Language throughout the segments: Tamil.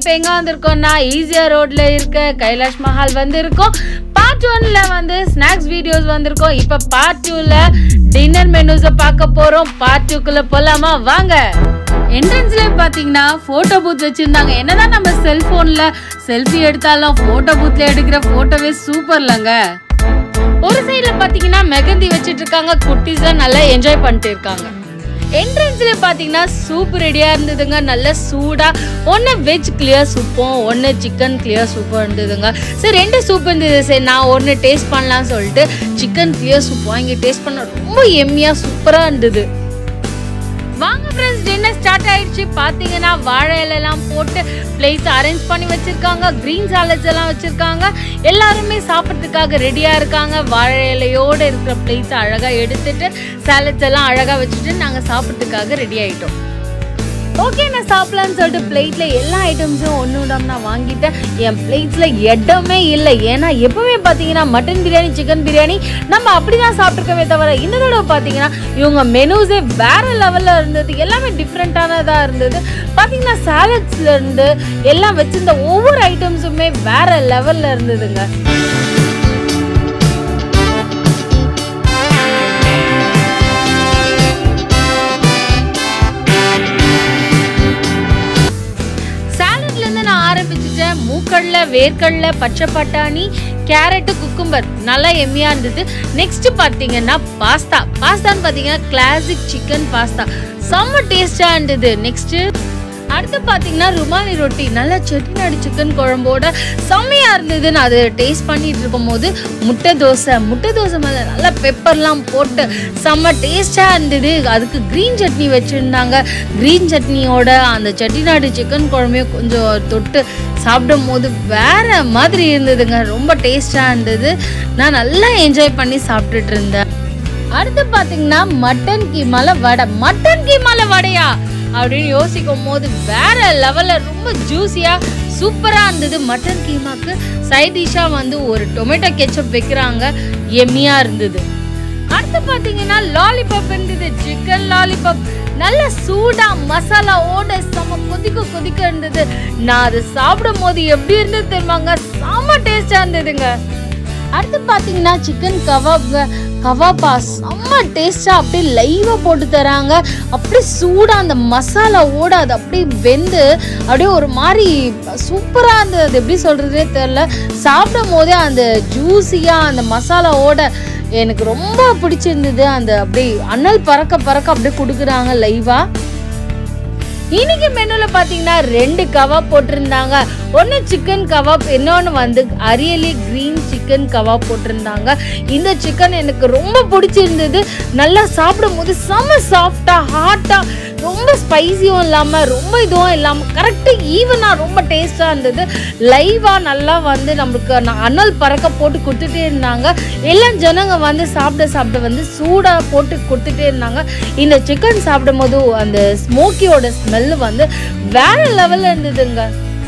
இப்போ எங்க வந்திருக்கோம்னா ஈஸியா ரோட்ல இருக்க கைலாஷ் மஹால் வந்திருக்கோம் பார்ட் ஒன்ல வந்து ஸ்நாக்ஸ் வீடியோஸ் வந்திருக்கோம் இப்போ பார்ட் டூல டின்னர் மெனுஸை பார்க்க போறோம் பார்ட் டூக்குள்ள போலாமா வாங்க என்ட்ரன்ஸ்ல பாத்தீங்கன்னா போட்டோ பூத் வச்சிருந்தாங்க என்னதான் நம்ம செல்போன்ல செல்ஃபி எடுத்தாலும் போட்டோ பூத்ல எடுக்கிற போட்டோவே சூப்பர்லங்க ஒரு சைடுல பாத்தீங்கன்னா மெகந்தி வச்சிட்டு இருக்காங்க குட்டீஸ் நல்லா என்ஜாய் பண்ணிட்டு இருக்காங்க என்ட்ரன்ஸ்ல பாத்தீங்கன்னா சூப் ரெடியா இருந்ததுங்க நல்ல சூடா ஒன்னு வெஜ் கிளியர் சூப்பும் ஒன்னு சிக்கன் கிளியர் சூப்பும் இருந்ததுங்க சரி ரெண்டு சூப் இருந்தது சரி நான் ஒன்னு டேஸ்ட் பண்ணலாம்னு சொல்லிட்டு சிக்கன் கிளியர் சூப் வாங்கி டேஸ்ட் பண்ண ரொம்ப எம்மியா சூப்பரா இருந்தது வாங்க ஃப்ரெண்ட்ஸ் டின்னர் ஸ்டார்ட் ஆயிடுச்சு பாத்தீங்கன்னா வாழை இலையெல்லாம் போட்டு பிளேஸ் அரேஞ்ச் பண்ணி வச்சிருக்காங்க கிரீன் சாலட்ஸ் எல்லாம் வச்சிருக்காங்க எல்லாருமே சாப்பிட்றதுக்காக ரெடியா இருக்காங்க வாழை இலையோட இருக்கிற பிளேஸ் அழகா எடுத்துட்டு சாலட்ஸ் எல்லாம் அழகா வச்சுட்டு நாங்க சாப்பிட்றதுக்காக ரெடி ஆயிட்டோம் ஓகே நான் சாப்பிடலான்னு சொல்லிட்டு பிளேட்ல எல்லா ஐட்டம்ஸும் ஒன்று விடாம நான் வாங்கிட்டேன் என் பிளேட்ல இடமே இல்லை ஏன்னா எப்பவுமே பார்த்தீங்கன்னா மட்டன் பிரியாணி சிக்கன் பிரியாணி நம்ம அப்படிதான் சாப்பிட்ருக்கவே தவிர இந்த தடவை பார்த்தீங்கன்னா இவங்க மெனூஸே வேற லெவல்ல இருந்தது எல்லாமே டிஃப்ரெண்ட்டானதா இருந்தது பார்த்தீங்கன்னா சாலட்ஸ்ல இருந்து எல்லாம் வச்சிருந்த ஒவ்வொரு ஐட்டம்ஸுமே வேற லெவல்ல இருந்ததுங்க சாலட்ல இருந்து நான் ஆரம்பிச்சுட்டேன் மூக்கடல வேர்க்கடல பச்சை பட்டாணி கேரட்டு குக்கும்பர் நல்லா எம்மியா இருந்தது நெக்ஸ்ட் பாத்தீங்கன்னா பாஸ்தா பாஸ்தான்னு பாத்தீங்கன்னா கிளாசிக் சிக்கன் பாஸ்தா செம்ம டேஸ்டா இருந்தது நெக்ஸ்ட் அடுத்து பார்த்தீங்கன்னா ருமானி ரொட்டி நல்லா செட்டிநாடு சிக்கன் குழம்போட செம்மையா இருந்தது நான் அதை டேஸ்ட் பண்ணிட்டு இருக்கும் போது முட்டை தோசை முட்டை தோசை மேலே நல்லா பெப்பர்லாம் போட்டு செம்ம டேஸ்டாக இருந்தது அதுக்கு க்ரீன் சட்னி வச்சுருந்தாங்க க்ரீன் சட்னியோட அந்த செட்டிநாடு சிக்கன் குழம்பையும் கொஞ்சம் தொட்டு சாப்பிடும் போது வேற மாதிரி இருந்ததுங்க ரொம்ப டேஸ்டாக இருந்தது நான் நல்லா என்ஜாய் பண்ணி சாப்பிட்டுட்டு இருந்தேன் அடுத்து பாத்தீங்கன்னா மட்டன் கீமால வடை மட்டன் கீமால வடையா அப்படின்னு யோசிக்கும் போது வேற லெவல்ல ரொம்ப ஜூஸியா சூப்பரா இருந்தது மட்டன் கீமாக்கு சைட் டிஷ்ஷா வந்து ஒரு டொமேட்டோ கெச்சப் வைக்கிறாங்க எம்மியா இருந்தது அடுத்து பாத்தீங்கன்னா லாலிபாப் இருந்தது சிக்கன் லாலிபாப் நல்ல சூடா மசாலாவோட செம கொதிக்க கொதிக்க இருந்தது நான் அதை சாப்பிடும் போது எப்படி இருந்தது தெரியுமாங்க செம டேஸ்டா இருந்ததுங்க அடுத்து பார்த்தீங்கன்னா சிக்கன் கவாப் கவாப்பா செம்ம டேஸ்டாக அப்படியே லைவாக போட்டு தராங்க அப்படியே சூடாக அந்த மசாலாவோட அது அப்படியே வெந்து அப்படியே ஒரு மாதிரி சூப்பராக இருந்தது அது எப்படி சொல்கிறதே தெரில சாப்பிடும் போதே அந்த ஜூஸியாக அந்த மசாலாவோட எனக்கு ரொம்ப பிடிச்சிருந்தது அந்த அப்படியே அனல் பறக்க பறக்க அப்படியே கொடுக்குறாங்க லைவாக இன்னைக்கு மெனுல பாத்தீங்கன்னா ரெண்டு கவாப் போட்டிருந்தாங்க ஒன்னு சிக்கன் கவாப் இன்னொன்னு வந்து அரியலி கிரீன் சிக்கன் கவாப் போட்டிருந்தாங்க இந்த சிக்கன் எனக்கு ரொம்ப பிடிச்சிருந்தது நல்லா சாப்பிடும் போது செம சாஃப்டா ஹாட்டா ரொம்ப ஸ்பைசியும் இல்லாம ரொம்ப இதுவும் இல்லாம கரெக்டா ஈவனா ரொம்ப டேஸ்டா இருந்தது லைவா நல்லா வந்து நம்மளுக்கு ந- அனல் பறக்க போட்டு கொடுத்துட்டே இருந்தாங்க எல்லாம் ஜனங்க வந்து சாப்பிட சாப்பிட வந்து சூடா போட்டு கொடுத்துட்டே இருந்தாங்க இந்த சிக்கன் சாப்பிடும் போது அந்த ஸ்மோக்கியோட ஸ்மெல் வந்து வேற லெவல்ல இருந்ததுங்க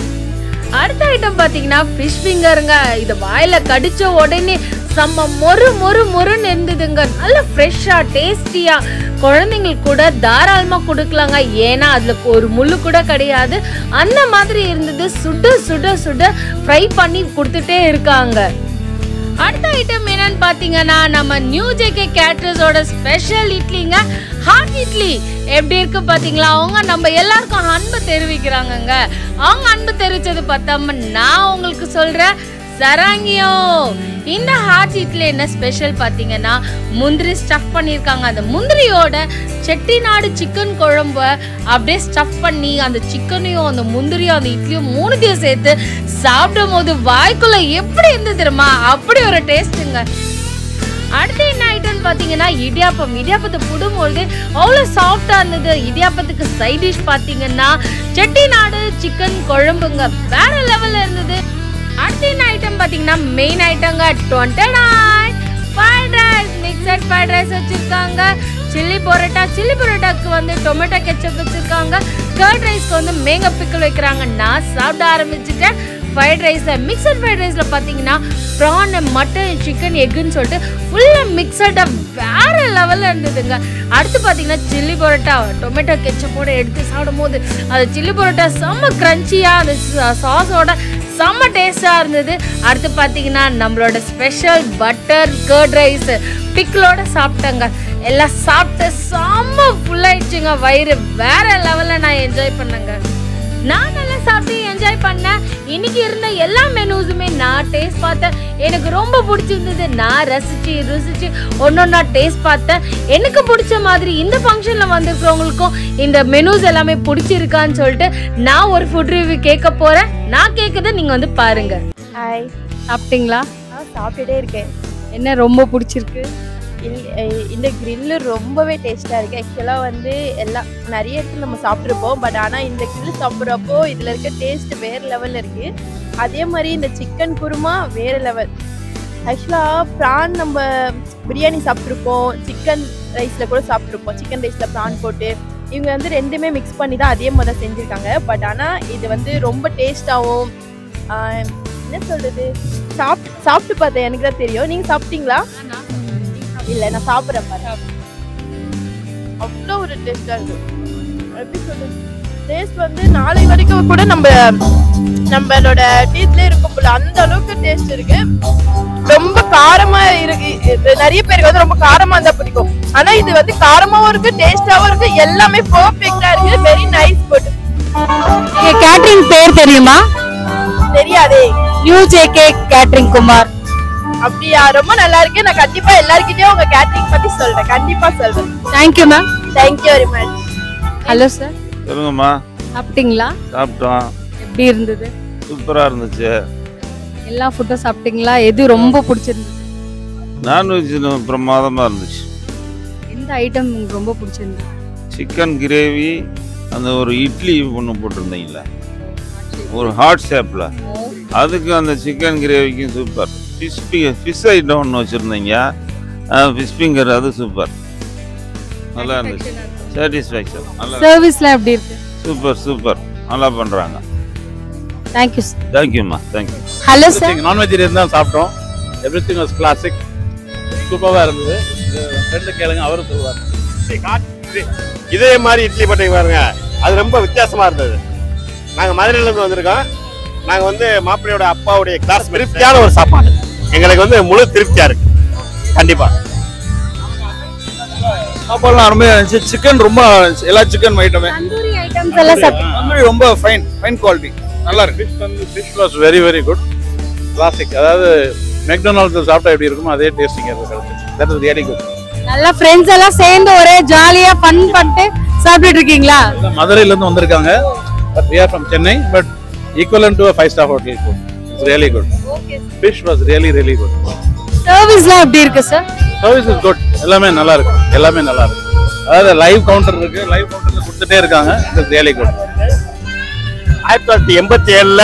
அடுத்த ஐட்டம் பாத்தீங்கன்னா ஃபிஷ் ஃபிங்கருங்க இத வாயில கடிச்ச உடனே செம்ம மொறு மொறு மொறுன்னு இருந்ததுங்க நல்ல ஃப்ரெஷ்ஷா டேஸ்டியா குழந்தைங்களுக்கு கூட தாராளமா கொடுக்கலாங்க ஏன்னா அதுல ஒரு முள்ளு கூட கிடையாது அந்த மாதிரி இருந்தது சுட சுட சுட ஃப்ரை பண்ணி கொடுத்துட்டே இருக்காங்க அடுத்த ஐட்டம் என்னன்னு பாத்தீங்கன்னா நம்ம நியூ ஜேகே கேட்டர்ஸோட ஸ்பெஷல் இட்லிங்க ஹாட் இட்லி எப்படி இருக்கு பாத்தீங்களா அவங்க நம்ம எல்லாருக்கும் அன்பு தெரிவிக்கிறாங்கங்க அவங்க அன்பு தெரிவிச்சது பார்த்தாம நான் உங்களுக்கு சொல்றேன் சராங்கியோ இந்த ஹாட் இட்லி என்ன ஸ்பெஷல் பார்த்தீங்கன்னா முந்திரி ஸ்டஃப் பண்ணியிருக்காங்க அந்த முந்திரியோட செட்டிநாடு சிக்கன் குழம்ப அப்படியே ஸ்டஃப் பண்ணி அந்த சிக்கனையும் அந்த முந்திரியும் அந்த இட்லியும் மூணுத்தையும் சேர்த்து சாப்பிடும் போது வாய்க்குள்ள எப்படி இருந்து தெரியுமா அப்படி ஒரு டேஸ்ட்டுங்க அடுத்து என்ன ஐட்டம் பார்த்தீங்கன்னா இடியாப்பம் இடியாப்பத்தை புடும்பொழுது அவ்வளோ சாஃப்டாக இருந்தது இடியாப்பத்துக்கு சைட் டிஷ் பார்த்தீங்கன்னா செட்டிநாடு சிக்கன் குழம்புங்க வேற லெவலில் இருந்தது அடுத்து என்ன ஐட்டம் பார்த்தீங்கன்னா மெயின் ஐட்டங்க twenty nine fried rice mixed fried rice வச்சுருக்காங்க சில்லி பரோட்டா சில்லி பரோட்டாக்கு வந்து டொமேட்டோ கெச்சப் வச்சுருக்காங்க கர்ட் ரைஸ்க்கு வந்து மேங்க பிக்கல் வைக்கிறாங்க நான் சாப்பிட ஆரம்பிச்சிட்டேன் ஃப்ரைட் ரைஸில் மிக்சட் ஃப்ரைட் ரைஸில் பார்த்தீங்கன்னா ப்ரான் மட்டன் சிக்கன் எக்குன்னு சொல்லிட்டு ஃபுல்லாக மிக்சடாக வேற லெவலில் இருந்ததுங்க அடுத்து பார்த்தீங்கன்னா சில்லி பரோட்டா டொமேட்டோ கெச்சப்போட எடுத்து சாப்பிடும் போது அந்த சில்லி பரோட்டா செம்ம க்ரன்ச்சியாக அந்த சாஸோட செம்ம டேஸ்டாக இருந்தது அடுத்து பார்த்தீங்கன்னா நம்மளோட ஸ்பெஷல் பட்டர் கர்ட் ரைஸ் பிக்கிளோட சாப்பிட்டேங்க எல்லாம் சாப்பிட்டு செம்ம ஃபுல்லாயிடுச்சுங்க வயிறு வேற லெவலில் நான் என்ஜாய் பண்ணேங்க நான் நல்லா சாப்பிட்டு என்ஜாய் பண்ணேன் இன்னைக்கு இருந்த எல்லா மெனூஸுமே நான் டேஸ்ட் பார்த்தேன் எனக்கு ரொம்ப பிடிச்சிருந்தது நான் ரசிச்சு ருசிச்சு ஒன்னொன்னா டேஸ்ட் பார்த்தேன் எனக்கு பிடிச்ச மாதிரி இந்த ஃபங்க்ஷனில் வந்திருக்கிறவங்களுக்கும் இந்த மெனூஸ் எல்லாமே பிடிச்சிருக்கான்னு சொல்லிட்டு நான் ஒரு ஃபுட் ரிவ்யூ கேட்க போறேன் நான் கேட்கறத நீங்க வந்து பாருங்க ஹாய் சாப்பிட்டீங்களா நான் சாப்பிட்டுட்டே இருக்கேன் என்ன ரொம்ப பிடிச்சிருக்கு இல்- அஹ் இந்த கிரில்லு ரொம்பவே டேஸ்ட்டாக இருக்குது ஆக்சுவலாக வந்து எல்லாம் நிறைய இடத்துல நம்ம சாப்பிட்ருப்போம் பட் ஆனால் இந்த கிரில் சாப்பிட்றப்போ இதில் இருக்க டேஸ்ட் வேறு லெவலில் இருக்குது அதே மாதிரி இந்த சிக்கன் குருமா வேறு லெவல் ஆக்சுவலாக ப்ரான் நம்ம பிரியாணி சாப்பிட்ருப்போம் சிக்கன் ரைஸில் கூட சாப்பிட்ருப்போம் சிக்கன் ரைஸில் ப்ரான் போட்டு இவங்க வந்து ரெண்டுமே மிக்ஸ் பண்ணி தான் அதே மாதிரி தான் செஞ்சுருக்காங்க பட் ஆனால் இது வந்து ரொம்ப டேஸ்ட்டாகவும் என்ன சொல்கிறது சாப்பிட்டு சாப்பிட்டு பார்த்தேன் எனக்கு தான் தெரியும் நீங்கள் சாப்பிட்டீங்களா இல்ல நான் சாப்பிட்றேன் பாரு அவ்வளோ ஒரு டேஸ்டா இருக்கு எப்படி சொல்றது டேஸ்ட் வந்து நாளை வரைக்கும் கூட நம்ம நம்மளோட டீத்ல இருக்கும் போல அந்த அளவுக்கு டேஸ்ட் இருக்கு ரொம்ப காரமா இருக்கு இது நிறைய பேருக்கு வந்து ரொம்ப காரமா இருந்தா பிடிக்கும் ஆனா இது வந்து காரமாவும் இருக்கு டேஸ்டாவும் இருக்கு எல்லாமே பர்ஃபெக்ட்டா இருக்கு வெரி நைஸ் ஃபுட் கேட்டரிங் பேர் தெரியுமா தெரியாதே நியூ ஜேகே கேட்டரிங் குமார் அப்படியா ரொம்ப நல்லா இருக்கு நான் கண்டிப்பா எல்லார்கிட்டயும் உங்க கேட்டரிங் பத்தி சொல்றேன் கண்டிப்பா சொல்றேன் thank you ma'am thank you very much hello sir சொல்லுங்கம்மா சாப்பிட்டீங்களா சாப்பிட்டோம் எப்படி இருந்தது சூப்பராக இருந்துச்சு எல்லா ஃபுட்டும் சாப்பிட்டீங்களா எது ரொம்ப பிடிச்சிருந்தது நான்வெஜ் பிரமாதமாக இருந்துச்சு எந்த ஐட்டம் உங்களுக்கு ரொம்ப பிடிச்சிருந்தது சிக்கன் கிரேவி அந்த ஒரு இட்லி ஒன்று போட்டிருந்தீங்களே ஒரு ஹாட் ஷேப்பில் அதுக்கு அந்த சிக்கன் கிரேவிக்கும் சூப்பர் ஃபிஷ் ஃபிஷ் ஐட்டம் ஒன்று வச்சுருந்தீங்க ஃபிஷ் ஃபிங்கர் அது சூப்பர் நல்லா இருந்துச்சு சாட்டிஸ்ஃபேக்ஷன் நல்லா சர்வீஸ்லாம் எப்படி இருக்கு சூப்பர் சூப்பர் நல்லா பண்ணுறாங்க தேங்க்யூ சார் தேங்க்யூம்மா தேங்க்யூ ஹலோ சார் எவ்ரிதிங் நான் வெஜிடேரியன் தான் சாப்பிட்டோம் எவ்ரிதிங் வாஸ் கிளாசிக் சூப்பராக இருந்தது ஃப்ரெண்டு கேளுங்க அவரும் சொல்லுவார் இதே மாதிரி இட்லி போட்டீங்க பாருங்க அது ரொம்ப வித்தியாசமா இருந்தது நாங்க மதுரையில இருந்து வந்திருக்கோம் நாங்க வந்து மாப்பிள்ளையோட அப்பாவுடைய கிளாஸ் திருப்தியான ஒரு சாப்பாடு எங்களுக்கு வந்து முழு திருப்தியா இருக்கு கண்டிப்பா சாப்பாடுலாம் அருமையாக இருந்துச்சு சிக்கன் ரொம்ப நல்லா இருந்துச்சு எல்லா சிக்கன் ஐட்டமே தந்தூரி ஐட்டம்ஸ் எல்லாம் சாப்பிட்டு தந்தூரி ரொம்ப ஃபைன் ஃபைன் குவாலிட்டி நல்லா இருக்கு ஃபிஷ் வந்து fish was very very good classic அதாவது மெக்டொனால்ட்ஸ் சாப்பிட்டா எப்படி இருக்குமோ அதே டேஸ்டிங் இருக்கு தட் இஸ் ரியலி குட் நல்லா ஃப்ரெண்ட்ஸ் எல்லாம் சேர்ந்து ஒரே ஜாலியா ஃபன் பண்ணிட்டு சாப்பிட்டுட்டு இருக்கீங்களா மதுரையிலேருந்து வந்திருக்காங்க but we are from Chennai but equivalent to five star hotel food it's really good fish was really really good சர்வீஸ்லாம் எப்படி இருக்கு சார் சர்வீஸ் இஸ் குட் எல்லாமே நல்லா இருக்கு எல்லாமே நல்லா இருக்கு அதாவது லைவ் கவுண்டர் இருக்கு லைவ் கவுண்டர்ல கொடுத்துட்டே இருக்காங்க இட்ஸ் ரியலி குட் ஆயிரத்தி தொள்ளாயிரத்தி எண்பத்தி ஏழுல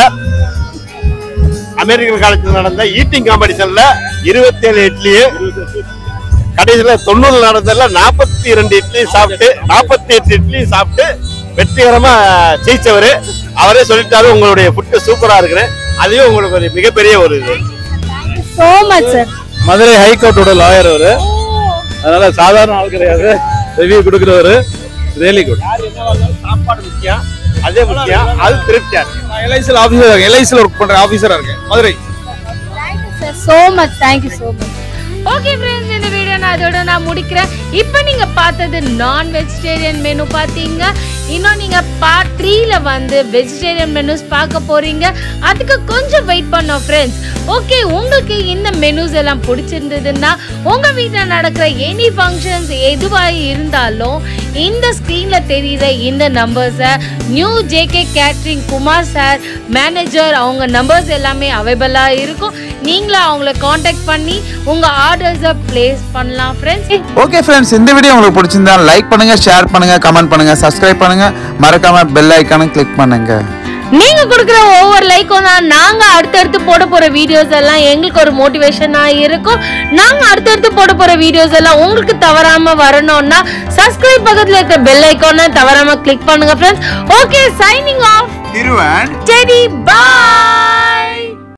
அமெரிக்கன் காலேஜில் நடந்த ஈட்டிங் காம்படிஷன்ல இருபத்தி ஏழு இட்லி கடைசியில தொண்ணூறுல நடந்ததுல நாற்பத்தி ரெண்டு இட்லி சாப்பிட்டு நாற்பத்தி எட்டு இட்லி சாப்பிட்டு வெற்றிகரமா ஜெயிச்சவரு அவரே சொல்லிட்டாரு உங்களுடைய ஃபுட்டு சூப்பரா இருக்குன்னு அதுவே உங்களுக்கு ஒரு மிகப்பெரிய ஒரு இது சோ மச் சார் மதுரை ஹைகோர்ட்டோட லாயர் அவரு அதனால சாதாரண ஆள் கிடையாது ரிவ்யூ கொடுக்குறவரு ரியலி குட் சாப்பாடு முக்கியம் அதே முக்கியம் அது திருப்தியா இருக்கு நான் எல்ஐசியில் ஆஃபீஸர் எல்ஐசியில் ஒர்க் பண்ற ஆஃபீஸரா இருக்கேன் Madurai sir so much thank you so much okay friends இந்த வீடியோ நான் அதோட நான் முடிக்கிறேன் இப்போ நீங்க பார்த்தது நான் வெஜிடேரியன் மெனு பார்த்தீங்க இன்னும் நீங்க பார்ட் த்ரீல வந்து வெஜிடேரியன் மெனுஸ் பார்க்க போறீங்க அதுக்கு கொஞ்சம் வெயிட் பண்ணோம் ஃப்ரெண்ட்ஸ் ஓகே உங்களுக்கு இந்த மெனுஸ் எல்லாம் பிடிச்சிருந்ததுன்னா உங்க வீட்டில் நடக்கிற எனி ஃபங்க்ஷன்ஸ் எதுவாக இருந்தாலும் இந்த ஸ்க்ரீன்ல தெரியுற இந்த நம்பர்ஸை new JK catering Kumar sir manager அவங்க நம்பர்ஸ் எல்லாமே அவைலபிளாக இருக்கும் நீங்களும் அவங்கள காண்டாக்ட் பண்ணி உங்கள் ஆர்டர்ஸை ப்ளேஸ் பண்ணலாம் ஃப்ரெண்ட்ஸ் ஓகே ஃப்ரெண்ட்ஸ் இந்த வீடியோ உங்களுக்கு பிடிச்சிருந்தா லைக் பண்ணுங்க ஷேர் பண்ணுங்க கமெண்ட் பண்ணுங்க சப்ஸ்கிரைப் பண்ணுங்க மறக்காம பெல் ஐக்கானும் கிளிக் பண்ணுங்க நீங்க கொடுக்குற ஒவ்வொரு லைக்கும் தான் நாங்க அடுத்தடுத்து போட போற வீடியோஸ் எல்லாம் எங்களுக்கு ஒரு மோட்டிவேஷனா இருக்கும் நாங்க அடுத்தடுத்து போட போற வீடியோஸ் எல்லாம் உங்களுக்கு தவறாம வரணும்னா சப்ஸ்கிரைப் பக்கத்துல இருக்க பெல் ஐக்கானை தவறாம கிளிக் பண்ணுங்க ஃப்ரெண்ட்ஸ் ஓகே சைனிங் ஆஃப் திருவன் சரி பை